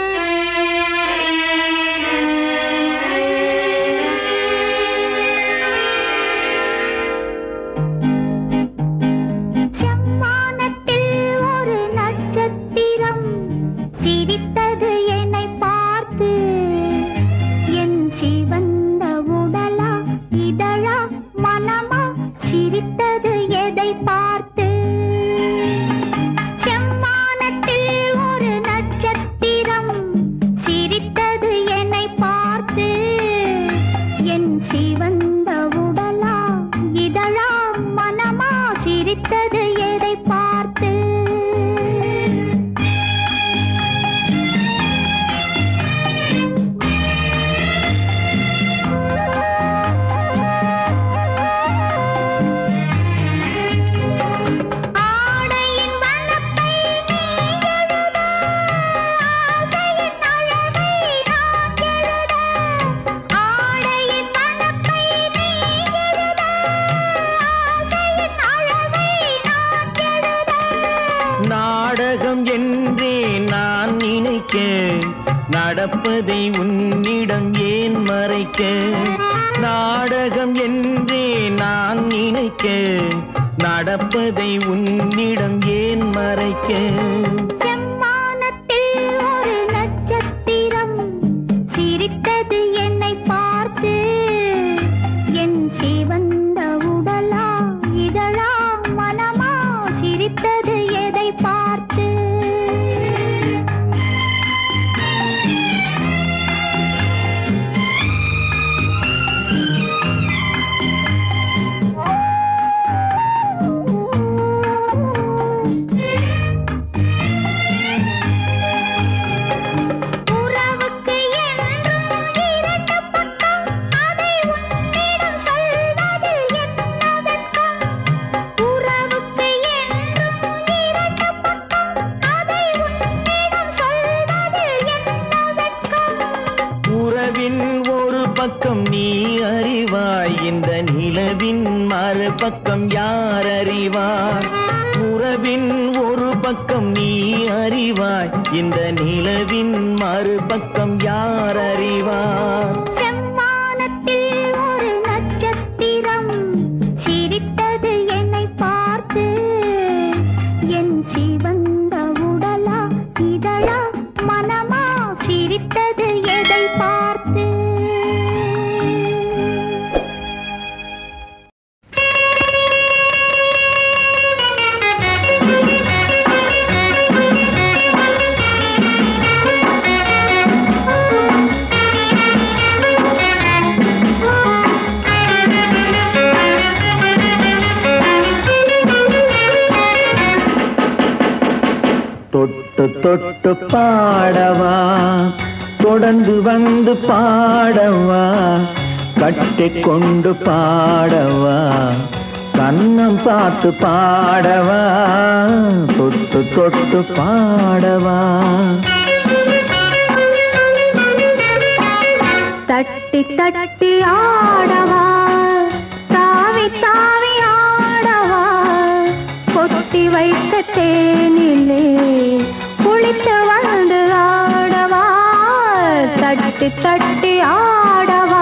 நடப்பதை உன்னிடம் ஏன் மறைக்க நாடகம் என்றே நான் நினைக்க நடப்பதை உன்னிடம் ஏன் மறைக்க செம்மானத்தில் ஒரு நட்சத்திரம் சிரித்தது என்னை பார்த்து என் சிவந்த உடலா இதழா மனமா சிரித்தது எதை பார்த்து உறவுக்கு என்றும் இரண்டு பக்கம் அதை உன்னிடம் சொல்வது என்ன வெட்கம் உறவுக்கு என்றும் இரண்டு பக்கம் அதை உன்னிடம் சொல்வது என்ன வெட்கம் உறவின் ஒரு பக்கம் நீ அறிவாய் இந்த நிலவின் மறுபக்கம் யார் அறிவார் உறவின் ஒரு பக்கம் நீ அறிவாய் இந்த நிலவின் மறுபக்கம் யார் அறிவார் செம்மானத்தில் ஒரு நட்சத்திரம் சிரித்தது என்னை பார்த்து என் சிவந்த உடலா இதழா மனமா சிரித்தது எதை பார்த்து தொட்டு தொட்டு பாடவா தொடர்ந்து வந்து பாடவா கட்டிக் கொண்டு பாடவா கண்ணம் பார்த்து பாடவா தொட்டு தொட்டு பாடவா தட்டி தட்டி ஆடவா தாவி தாவி ஆடவா கொட்டி வைத்த தேனிலே குளித்து வந்து ஆடவா தட்டி தட்டி ஆடவா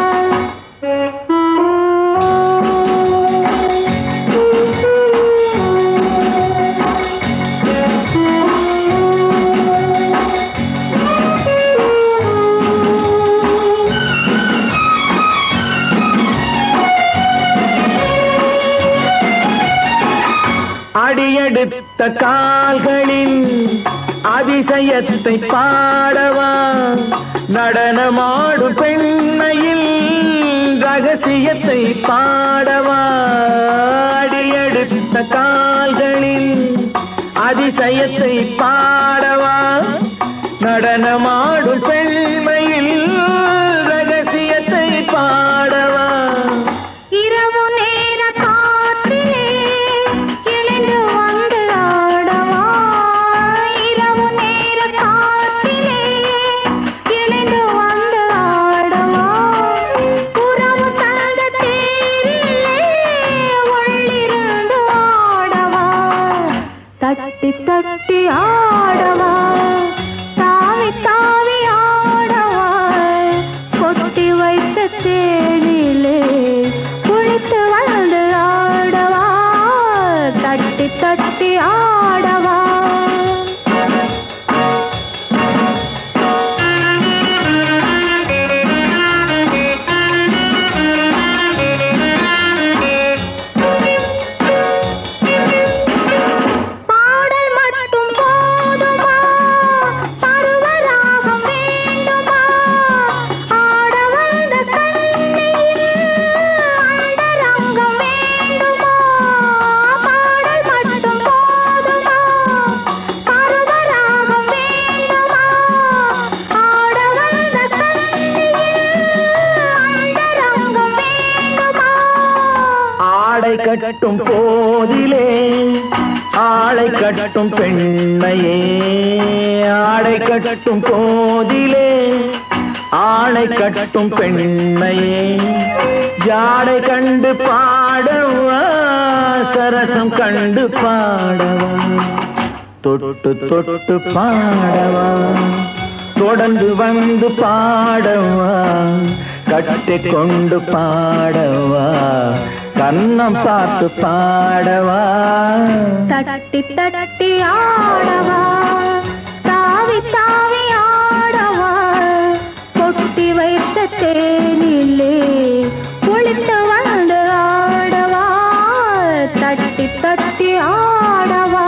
அடியெடுத்த கால்களின் அதிசயத்தை பாடவா நடனமாடும் பெண்மையில் ரகசியத்தை பாடவா அடியெடுத்த கால்களின் அதிசயத்தை பாடவா நடனமாடும் பெண்மையில் ரகசியத்தை பாடவா இரவு நேர காற்றிலே எழுந்து வந்து ஆடவா இரவு நேர காற்றிலே எழுந்து வந்து ஆடவா உறவு தந்த தேரிலே உள்ளிருந்து ஆடவா தட்டி தட்டி ஆடவா தாவி தாவி ஆடவா கொட்டி வைத்த தேனிலே குளித்து வந்து ஆடவா தட்டி தட்டி ஆடவா பாடல் மட்டும் போதுமா பருவராகம் வேண்டுமா ஆட வந்த கண்ணியில் அண்டரங்கம் வேண்டுமா பாடல் மட்டும் போதுமா பருவராகம் வேண்டுமா ஆட வந்த கண்ணியில் அண்டரங்கம் வேண்டுமா ஆடை கட்டும் போதிலே ஆளை கட்டும் பெண்ணையே ஆடை கட்டும் போதிலே ஆளை கட்டும் பெண்ணையே ஜாடை கண்டு பாடவா சரசம் கண்டு பாடவா தொட்டு தொட்டு பாடவா தொடர்ந்து வந்து பாடவா கட்டி கொண்டு பாடவா கண்ணம் பார்த்து பாடவா தட்டி தட்டி ஆடவா தாவி தாவி ஆடவா கொட்டி வைத்த தேனிலே குளித்து வந்து ஆடவா தட்டி தட்டி ஆடவா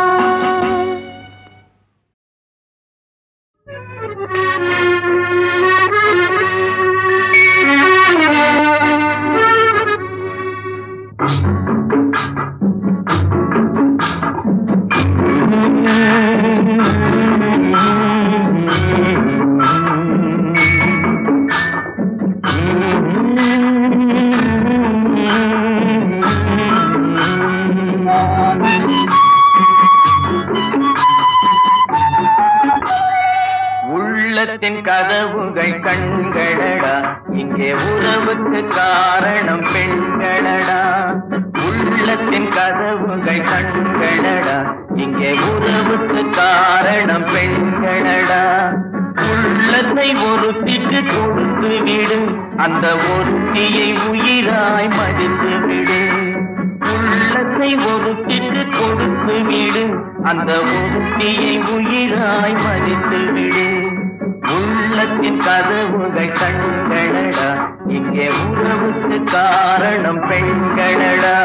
உள்ளத்தின் கதவுகள் கண்களடா இங்கே உறவுக்கு காரணம் பெண்களடா உள்ளத்தின் கதவுகள் கண்களடா இங்கே உறவுக்கு காரணம் பெண்களடா உள்ளத்தை ஒருத்திக்கு கொடுத்து விடு அந்த ஒருத்தியை உயிராய் மதித்து விடு உள்ளத்தை ஒருத்திக்கு கொடுத்து விடு அந்த ஒருத்தியை உயிராய் மதித்து விடு உள்ளத்தின் கதவுகள் கண்களடா இங்கே உறவுக்கு காரணம் பெண்களடா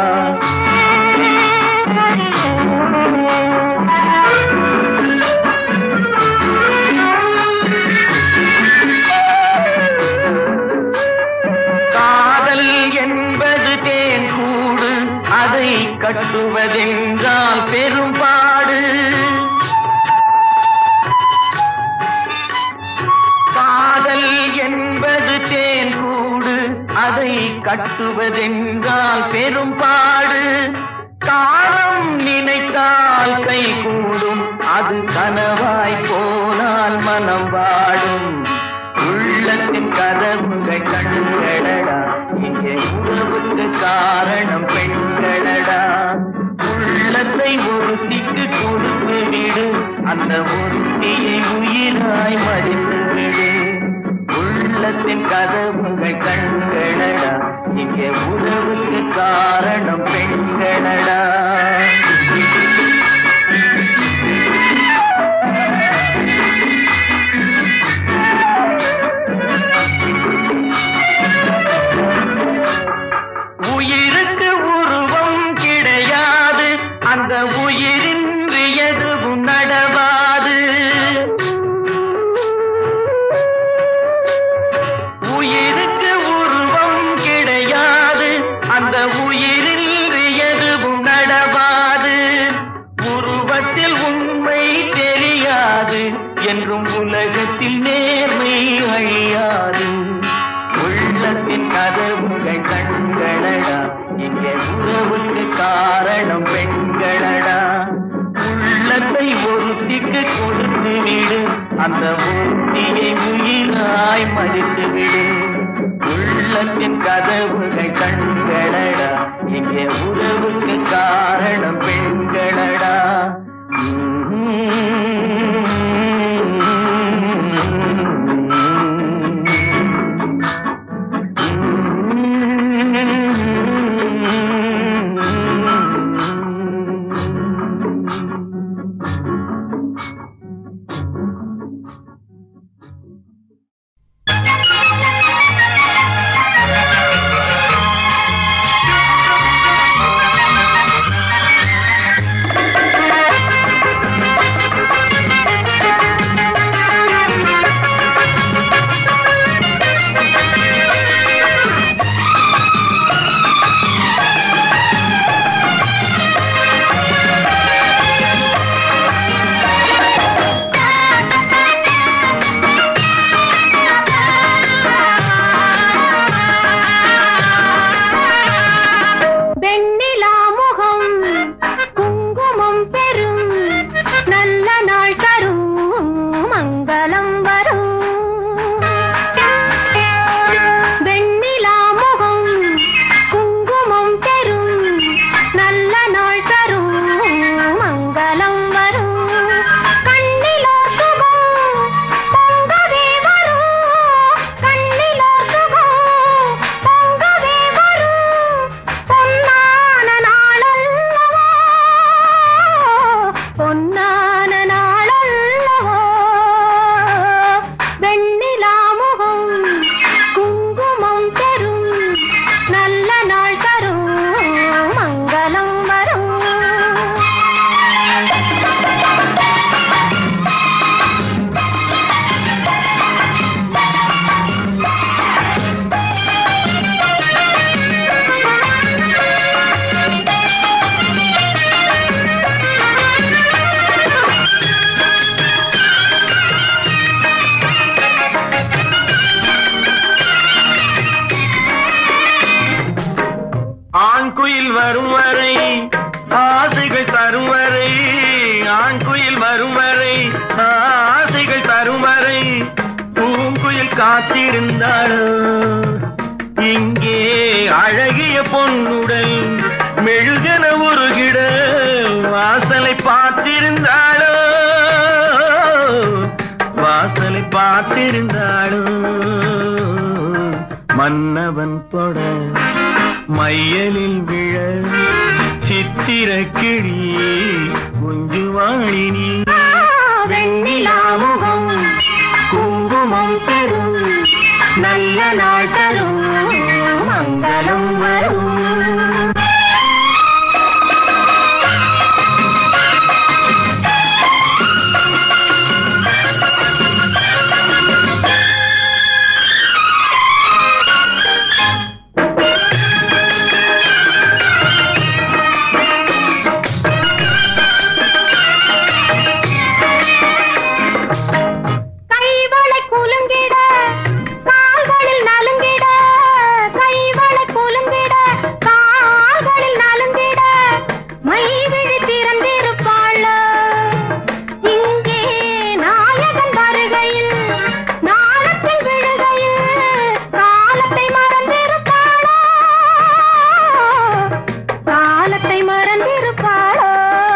காதல் என்பது தேன் கூடு அதை கட்டுவதென்றால் பெரும்பாடு காதல் என்பது தேன் கூடு அதை கட்டுவதென்றால் பெரும்பாடு காலம் நினைத்தால் கை கூடும் அது கனவாய் போனால் மனம் வாடும் உள்ளத்தின் கதவுகள் கண்களடா இங்கே உறவுக்கு காரணம் பெண்களடா உள்ளத்தை ஒருத்திக்கு கொடுத்து விடு அந்த ஒருத்தியை உயிராய் மதித்து விடு உள்ளத்தின் கதவுகள் கண்களடா இங்கே உறவுக்கு காரணம் பெண்களடா உயிருக்கு உருவம் கிடையாது அந்த உயிரின்றி எதுவும் நடவாது உயிருக்கு உருவம் கிடையாது அந்த உயிரின்றி எதுவும் நடவாது உருவத்தில் உண்மை தெரியாது என்றும் உலகத்தில் நேர்மை அழியாது உள்ளத்தின் கதவுகள் கண்களடா இங்கே உறவுக்கு காரணம் பெண்களடா உள்ளத்தை ஒருத்திக்கு கொடுத்து விடு அந்த ஒருத்தியை உயிராய் மதித்து விடு உள்ளத்தின் கதவுகள் கண்களடா இங்கே உறவுக்கு காரணம் பெண்களடா காத்திருந்தாளோ இங்கே அழகிய பொன்னுடல் மெழுகன உருகிட வாசலை பார்த்திருந்தாளோ வாசலை பார்த்திருந்தாளோ மன்னவன் தொட மையலில் விழ சித்திர கிளி குஞ்சுவாழினி வெண்ணிலா முகம் குங்குமம் பெறும் நல்ல நாள் தரும் மங்களம் வரும் கைவளை குலுங்கிட கால்களில் நலுங்கிட கைவளை குலுங்கிட கால்களில் நலுங்கிட மை விழி திறந்திருப்பாள் இங்கே நாயகன் வருகையில் நாளத்தில் விழுகையில் காலத்தை மறந்திருப்பாளோ காலத்தை மறந்திருப்பாளோ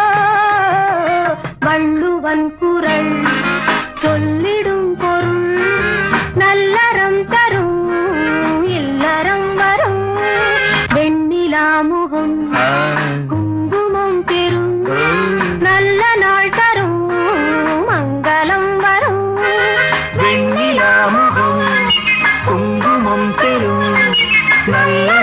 வள்ளுவன் குரல் சொல்லிடும் பொருள் நல்லறம் தரும் இல்லறம் வரும் வெண்ணிலா முகம் குங்குமம் பெறும் நல்ல நாள் தரும் மங்களம் வரும் வெண்ணிலா முகம் குங்குமம் பெறும் நல்ல